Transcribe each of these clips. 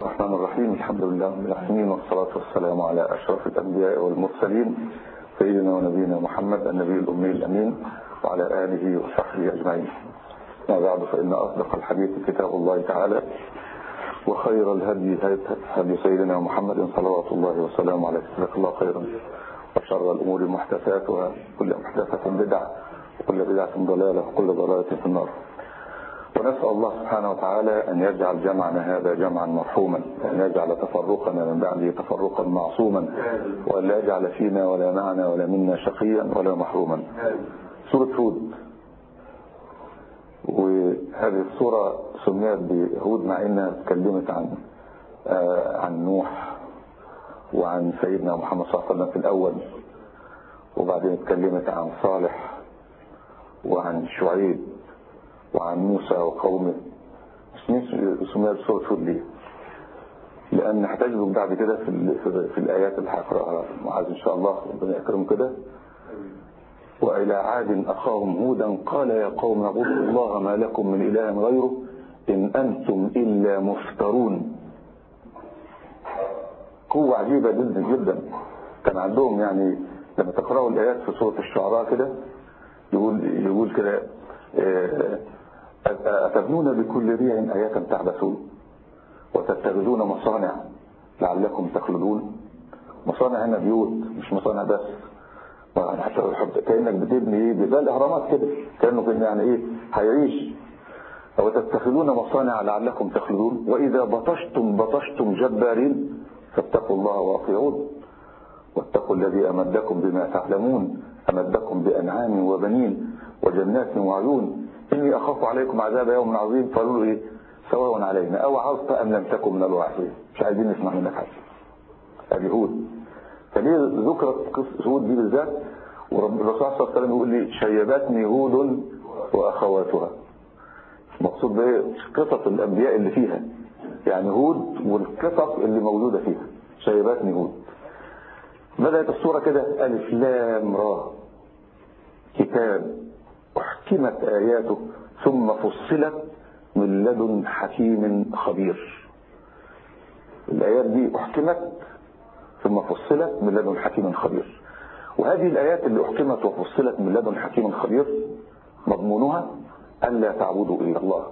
الرحمن الرحيم الحمد لله رب العالمين والصلاة والسلام على أشرف الأنبياء والمرسلين سيدنا ونبينا محمد النبي الأمي الأمين وعلى آله وصحبه أجمعين ما بعد فإن أصدق الحديث كتاب الله تعالى وخير الهدي هدي سيدنا محمد صلوات الله وسلامه عليه جزاك الله خيرا وشر الأمور محدثاتها كل محدثة بدعة وكل بدعة ضلالة وكل ضلالة في النار ونسأل الله سبحانه وتعالى أن يجعل جمعنا هذا جمعا مرحوما وأن يجعل تفرقنا من بعده تفرقا معصوما وأن لا يجعل فينا ولا معنا ولا منا شقيا ولا محروما سورة هود وهذه السورة سميت بهود مع انها اتكلمت عن آه عن نوح وعن سيدنا محمد صلى الله عليه وسلم في الأول وبعدين اتكلمت عن صالح وعن شعيب وعن موسى وقومه سميت سورة هود ليه لأن هتجدوا بعد كده في, في الآيات اللي هقرأها معاذ إن شاء الله ربنا يكرم كده وإلى عاد أخاهم هودا قال يا قوم اعبدوا الله ما لكم من إله غيره إن أنتم إلا مفترون قوة عجيبة جدا جدا كان عندهم يعني لما تقرأوا الآيات في سورة الشعراء كده يقول يقول كده أتبنون بكل ريع آيات تعبثون وتتخذون مصانع لعلكم تخلدون مصانع هنا بيوت مش مصانع بس حتى كأنك بتبني ايه زي الاهرامات كده كأنه يعني ايه هيعيش او تتخذون مصانع لعلكم تخلدون واذا بطشتم بطشتم جبارين فاتقوا الله واطيعون واتقوا الذي امدكم بما تعلمون امدكم بانعام وبنين وجنات وعيون اني اخاف عليكم عذاب يوم عظيم فقالوا له ايه سواء علينا او عظت ام لم تكن من الواعظين مش عايزين نسمع منك حاجه ادي هود فليه ذكرت قصة هود دي بالذات والرسول صلى الله عليه وسلم يقول لي شيبتني هود واخواتها مقصود بايه قصص الانبياء اللي فيها يعني هود والقصص اللي موجودة فيها شيبتني هود بدأت الصورة كده ألف لام را كتاب احكمت آياته ثم فصلت من لدن حكيم خبير الآيات دي احكمت ثم فصلت من لدن حكيم خبير وهذه الآيات اللي أحكمت وفصلت من لدن حكيم خبير مضمونها ألا تعبدوا إلا الله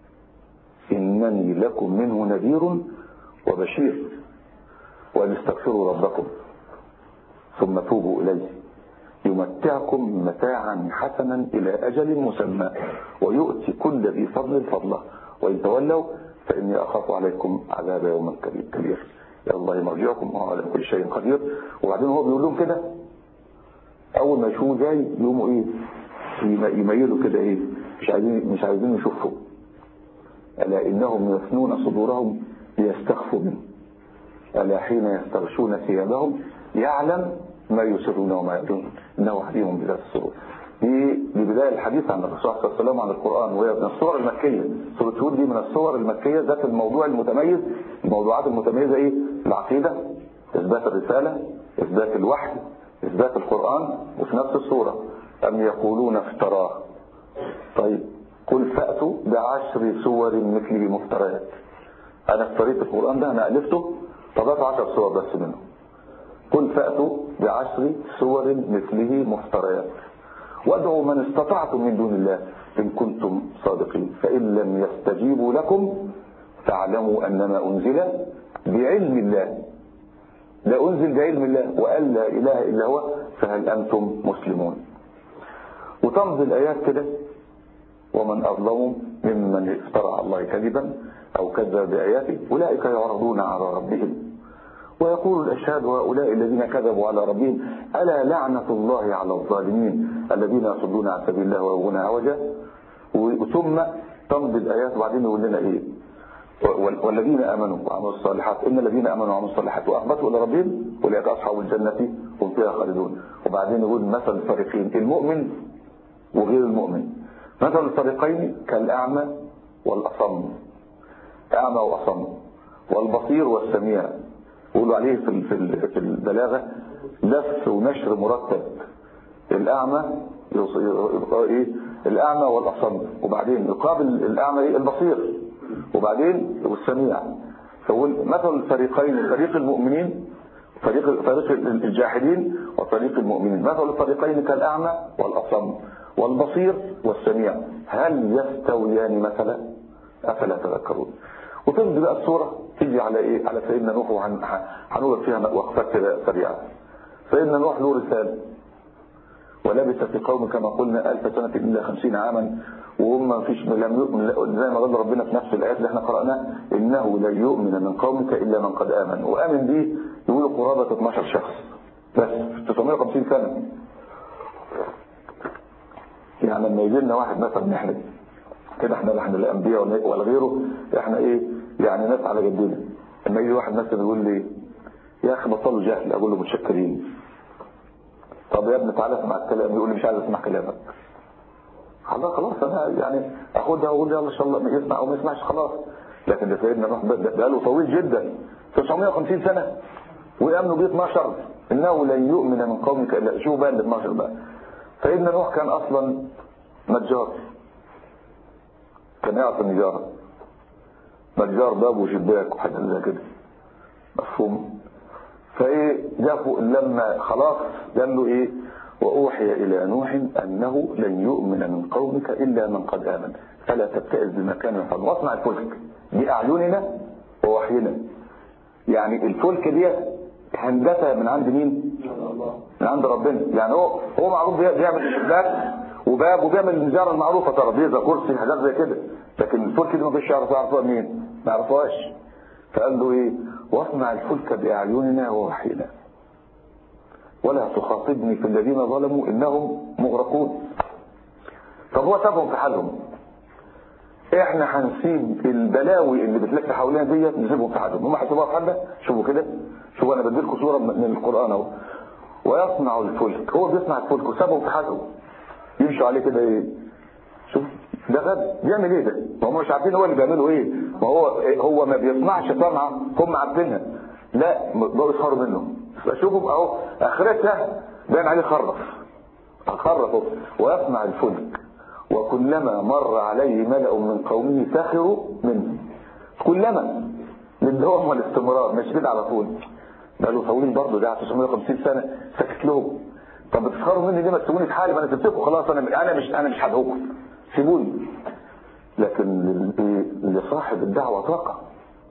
إنني لكم منه نذير وبشير وأن استغفروا ربكم ثم توبوا إليه يمتعكم متاعا حسنا إلى أجل مسمى ويؤتي كل ذي فضل فضله وإن تولوا فإني أخاف عليكم عذاب يوم كبير يا الله مرجعكم وهو على كل شيء قدير وبعدين هو بيقول لهم كده اول ما يشوفوا جاي يقوموا ايه يميلوا كده ايه مش عايزين مش عايزين يشوفوا الا انهم يثنون صدورهم ليستخفوا منه الا حين يستغشون ثيابهم يعلم ما يسرون وما يعلنون انه عليم بذات الصدور دي بداية الحديث عن الرسول صلى الله عليه وسلم عن القرآن وهي من الصور المكية سورة هود دي من الصور المكية ذات الموضوع المتميز الموضوعات المتميزة ايه العقيدة اثبات الرسالة اثبات الوحي اثبات القرآن وفي نفس الصورة ام يقولون افتراه طيب قل فأتوا بعشر سور مثله مفتريات انا افتريت القرآن ده انا ألفته طبعت عشر صور بس منه قل فأتوا بعشر سور مثله مفتريات وادعوا من استطعتم من دون الله إن كنتم صادقين فإن لم يستجيبوا لكم فاعلموا أنما أنزل بعلم الله لا أنزل بعلم الله وأن لا إله إلا هو فهل أنتم مسلمون وتمضي الآيات كده ومن أظلم ممن افترى على الله كذبا أو كذب بآياته أولئك يعرضون على ربهم ويقول الأشهاد هؤلاء الذين كذبوا على ربهم ألا لعنة الله على الظالمين الذين يصدون عن سبيل الله ويبغون عوجا ثم تمضي الآيات وبعدين يقول لنا إيه والذين آمنوا وعملوا الصالحات إن الذين آمنوا وعملوا الصالحات وأخبتوا إلى ربهم أولئك أصحاب الجنة هم فيها خالدون وبعدين يقول مثل الفريقين المؤمن وغير المؤمن مثل الفريقين كالأعمى والأصم أعمى وأصم والبصير والسميع يقولوا عليه في في البلاغة لف ونشر مرتب الأعمى يبقى إيه الأعمى والأصم وبعدين يقابل الأعمى إيه البصير وبعدين والسميع فقول مثل الفريقين فريق المؤمنين فريق فريق الجاحدين وفريق المؤمنين مثل الفريقين كالأعمى والأصم والبصير والسميع هل يستويان مثلا أفلا تذكرون وتبدأ بقى الصورة تيجي على إيه على سيدنا نوح وهنقول فيها وقفات كده سريعة سيدنا نوح له رسالة ولبث في قوم كما قلنا ألف سنة إلا خمسين عاما وهم ما فيش لم زي ما قال ربنا في نفس الآيات اللي احنا قرأناها إنه لن يؤمن من قومك إلا من قد آمن وآمن دي يقولوا قرابة 12 شخص بس 950 سنة يعني لما يجي لنا واحد مثلا نحن كده احنا احنا الانبياء ولا غيره احنا ايه يعني ناس على جدنا لما يجي واحد مثلا يقول لي يا اخي بطلوا جهل اقول له متشكرين طب يا ابني تعالى اسمع الكلام يقول لي مش عايز اسمع كلامك خلاص خلاص انا يعني اخدها واقول يلا ان شاء الله يسمع او ما يسمعش خلاص لكن ده سيدنا نوح بقاله طويل جدا 950 سنة ويأمنوا بيه 12 انه لن يؤمن من قومك الا شو بقى ال 12 بقى سيدنا نوح كان اصلا نجار كان يعرف النجارة نجار باب وشباك وحاجات زي كده مفهوم فايه جابوا لما خلاص قال له ايه وأوحي إلى نوح أنه لن يؤمن من قومك إلا من قد آمن فلا تبتئذ بما كانوا يفعلون واصنع الفلك بأعيننا ووحينا يعني الفلك دي هندسة من عند مين من عند ربنا يعني هو هو معروف بيعمل شباك وباب وبيعمل النجارة المعروفة ترابيزة كرسي حاجات زي كده لكن الفلك دي ما فيش يعرف يعرفها مين ما يعرفهاش فقال له ايه واصنع الفلك بأعيننا ووحينا ولا تخاطبني في الذين ظلموا إنهم مغرقون طب هو سابهم في حالهم احنا هنسيب البلاوي اللي بتلف حوالينا ديت نسيبهم في حالهم هم هيسيبوها في حالنا شوفوا كده شوفوا انا بديلكم صوره من القران اهو ويصنع الفلك هو بيصنع الفلك وسابهم في حالهم يمشوا عليه كده ايه شوف ده غد بيعمل ايه ده ما هم مش عارفين هو اللي بيعملوا ايه ما هو هو ما بيصنعش صنعه هم عارفينها لا بقوا يسخروا منه شوفوا اهو اخرتها باين عليه خرف خرف ويصنع الفلك وكلما مر عليه ملأ من قومه سخروا منه كلما للدوام والاستمرار مش كده على طول قالوا طويل برضه ده 950 سنه سكت لهم طب بتسخروا مني ليه ما تسيبوني في حالي ما انا سبتكم خلاص انا انا مش انا مش هدعوكم سيبوني لكن لصاحب الدعوه طاقه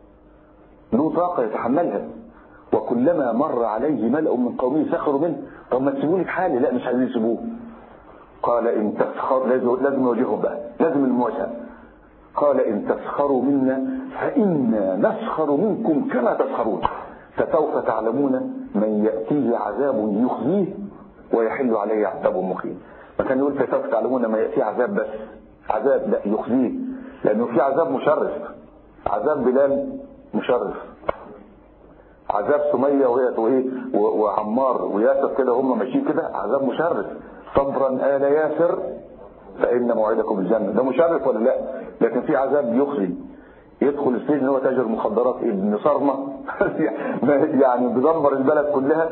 له طاقه يتحملها وكلما مر عليه ملأ من قومه سخروا منه طب ما تسيبوني في حالي لا مش عايزين يسيبوه قال إن تسخر لازم نواجههم بقى لازم المواجهة قال إن تسخروا منا فإنا نسخر منكم كما تسخرون فسوف تعلمون من يأتيه عذاب يخزيه ويحل عليه عذاب مقيم فكان يقول فسوف تعلمون ما يأتيه عذاب بس عذاب لا يخزيه لأنه في عذاب مشرف عذاب بلال مشرف عذاب سمية وهي وعمار وياسر كده هم ماشيين كده عذاب مشرف صبرا آل ياسر فإن موعدكم الجنة ده مشرف ولا لا لكن في عذاب يخزي يدخل السجن هو تاجر مخدرات ابن صرمة يعني بيدمر البلد كلها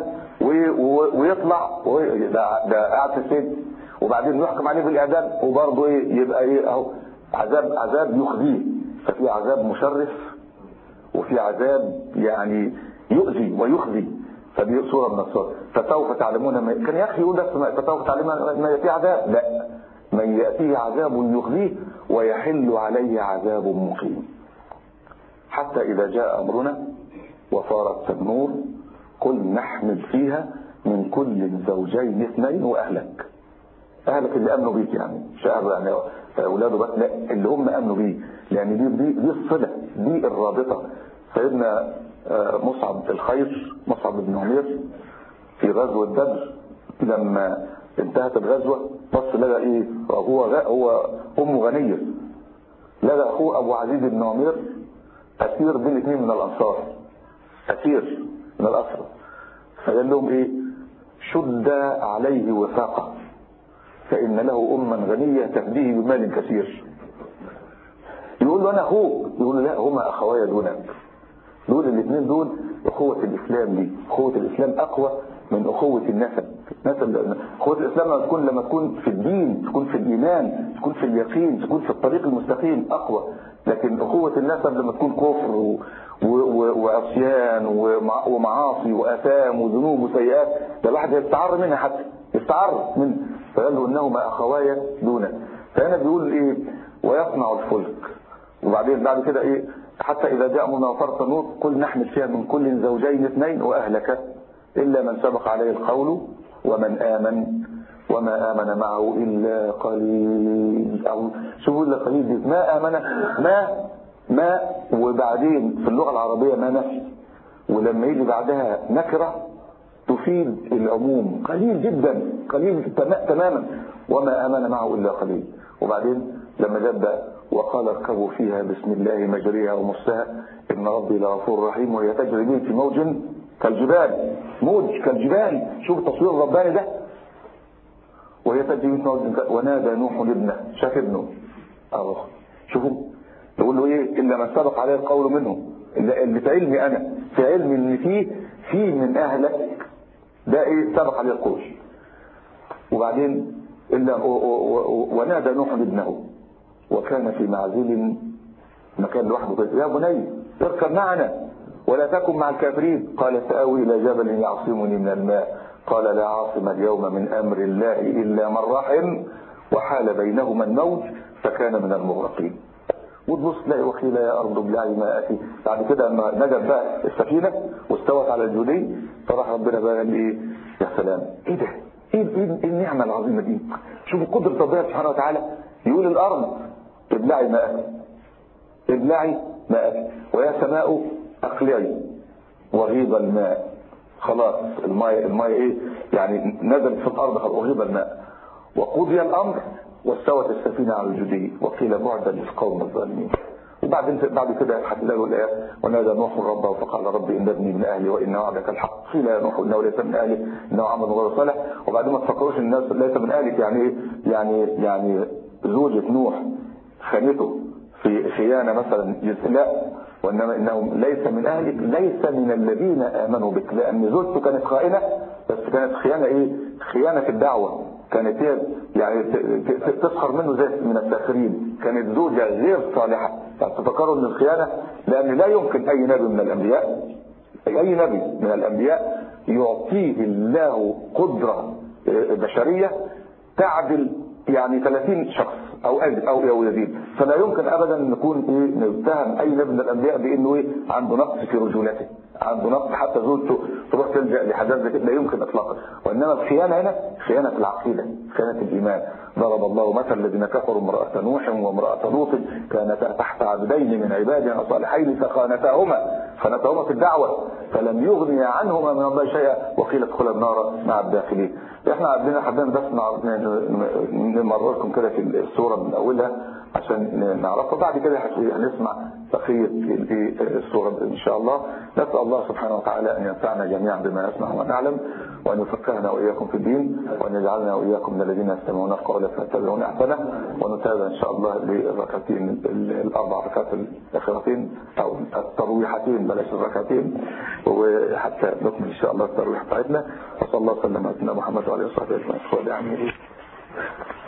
ويطلع ده, ده قاعد في السجن وبعدين يحكم عليه بالاعدام وبرضه ايه يبقى ايه اهو عذاب عذاب يخزيه ففي عذاب مشرف وفي عذاب يعني يؤذي ويخزي فدي صورة من الصور فسوف تعلمون ما كان يا أخي يقول بس فسوف تعلمون ما يأتي عذاب لا من يأتيه عذاب يخزيه ويحل عليه عذاب مقيم حتى إذا جاء أمرنا وصارت النور قل نحمل فيها من كل زوجين اثنين وأهلك أهلك اللي أمنوا بيك يعني شعر يعني أولاده بس لا اللي هم أمنوا بيه لأن دي, دي, دي الصلة دي الرابطة سيدنا مصعب الخير مصعب بن عمير في غزوة بدر لما انتهت الغزوة بص لقى ايه هو هو امه غنية لقى اخوه ابو عزيز بن عمير اسير بين اثنين من الانصار اسير من الاسرى فقال لهم ايه شد عليه وثاقه فان له اما غنية تفديه بمال كثير يقول له انا اخوك يقول له لا هما اخويا دونك دول الاثنين دول اخوة الاسلام دي اخوة الاسلام اقوى من أخوة النسب نسب أخوة الإسلام لما تكون لما تكون في الدين تكون في الإيمان تكون في اليقين تكون في الطريق المستقيم أقوى لكن أخوة النسب لما تكون كفر و... و... وعصيان ومع... ومعاصي وآثام وذنوب وسيئات ده الواحد يستعر منها حتى يستعر منه فقال له إنهما أخوايا دونه فهنا بيقول إيه ويصنع الفلك وبعدين بعد كده إيه حتى إذا جاء أمرنا وفرط النور قل نحمل فيها من كل زوجين اثنين وأهلك إلا من سبق عليه القول ومن آمن وما آمن معه إلا قليل أو شوفوا إلا قليل دي ما آمن ما ما وبعدين في اللغة العربية ما نفي ولما يجي بعدها نكرة تفيد العموم قليل جدا قليل تماما وما آمن معه إلا قليل وبعدين لما جد وقال اركبوا فيها بسم الله مجريها ومرساها إن ربي لغفور رحيم وهي تجري به في موج كالجبال موج كالجبال شوف التصوير الرباني ده وهي تجري في موج ونادى نوح لابنه شاف ابنه أهو شوفوا يقول له ايه الا من سبق عليه القول منه اللي في علمي انا في علمي ان فيه في من اهلك ده ايه سبق عليه القول وبعدين إلا ونادى نوح ابنه وكان في معزل مكان لوحده يا بني اركب معنا ولا تكن مع الكافرين قال سآوي إلى جبل يعصمني من الماء قال لا عاصم اليوم من أمر الله إلا من رحم وحال بينهما الموت فكان من المغرقين وتبص تلاقي وخيلة يا أرض ابلعي ماءك بعد كده لما نجت بقى السفينة واستوت على الجودي فراح ربنا بقى قال ايه يا سلام ايه ده ايه, إيه النعمة العظيمة دي شوفوا قدرة الله سبحانه وتعالى يقول الأرض ابلعي ماءك ابلعي ماءك ويا سماء أقلعي وغيض الماء خلاص الماء الماء ايه يعني نزل في الأرض وغيض الماء وقضي الأمر واستوت السفينة على الجدي وقيل بعدا للقوم الظالمين وبعدين بعد كده هتلاقوا الايه ونادى نوح ربه فقال ربي ان ابني من اهلي وان وعدك الحق قيل يا نوح انه ليس من اهلي انه عمل غير صالح وبعدين ما تفكروش الناس ليس من اهلك يعني ايه يعني يعني زوجة نوح خانته في خيانه مثلا لا وانما انه ليس من اهلك ليس من الذين امنوا بك لان زوجته كانت خائنه بس كانت خيانه ايه خيانه في الدعوه كانت هي يعني تسخر منه زي من الساخرين كانت زوجة غير صالحة فتفكروا ان الخيانة لان لا يمكن اي نبي من الانبياء اي نبي من الانبياء يعطيه الله قدرة بشرية تعدل يعني 30 شخص او او يزيد فلا يمكن ابدا ان نكون ايه نتهم اي نبي من الانبياء بانه ايه عنده نقص في رجولته عنده نقص حتى زوجته تروح تلجا لحاجات زي كده لا يمكن اطلاقا وانما الخيانه هنا خيانه العقيده خيانه الايمان ضرب الله مثل الذين كفروا امراه نوح وامراه لوط كانتا تحت عبدين من عبادنا صالحين فخانتاهما خانتاهما في الدعوه فلم يغني عنهما من الله شيئا وقيل ادخلا النار مع الداخلين احنا عندنا حبينا بس نمرر لكم كده في السوره من اولها عشان نعرفها بعد كده هنسمع بقيه السوره ان شاء الله نسال الله سبحانه وتعالى ان ينفعنا جميعا بما نسمع ونعلم وان يفقهنا واياكم في الدين وان يجعلنا واياكم من الذين يستمعون القول فيتبعون احسنه ونتابع ان شاء الله للركعتين الاربع ركعات الاخرتين او الترويحتين بلاش الركعتين وحتى نكمل ان شاء الله الترويح بتاعتنا وصلى الله وسلم على محمد وعلى اله وصحبه اجمعين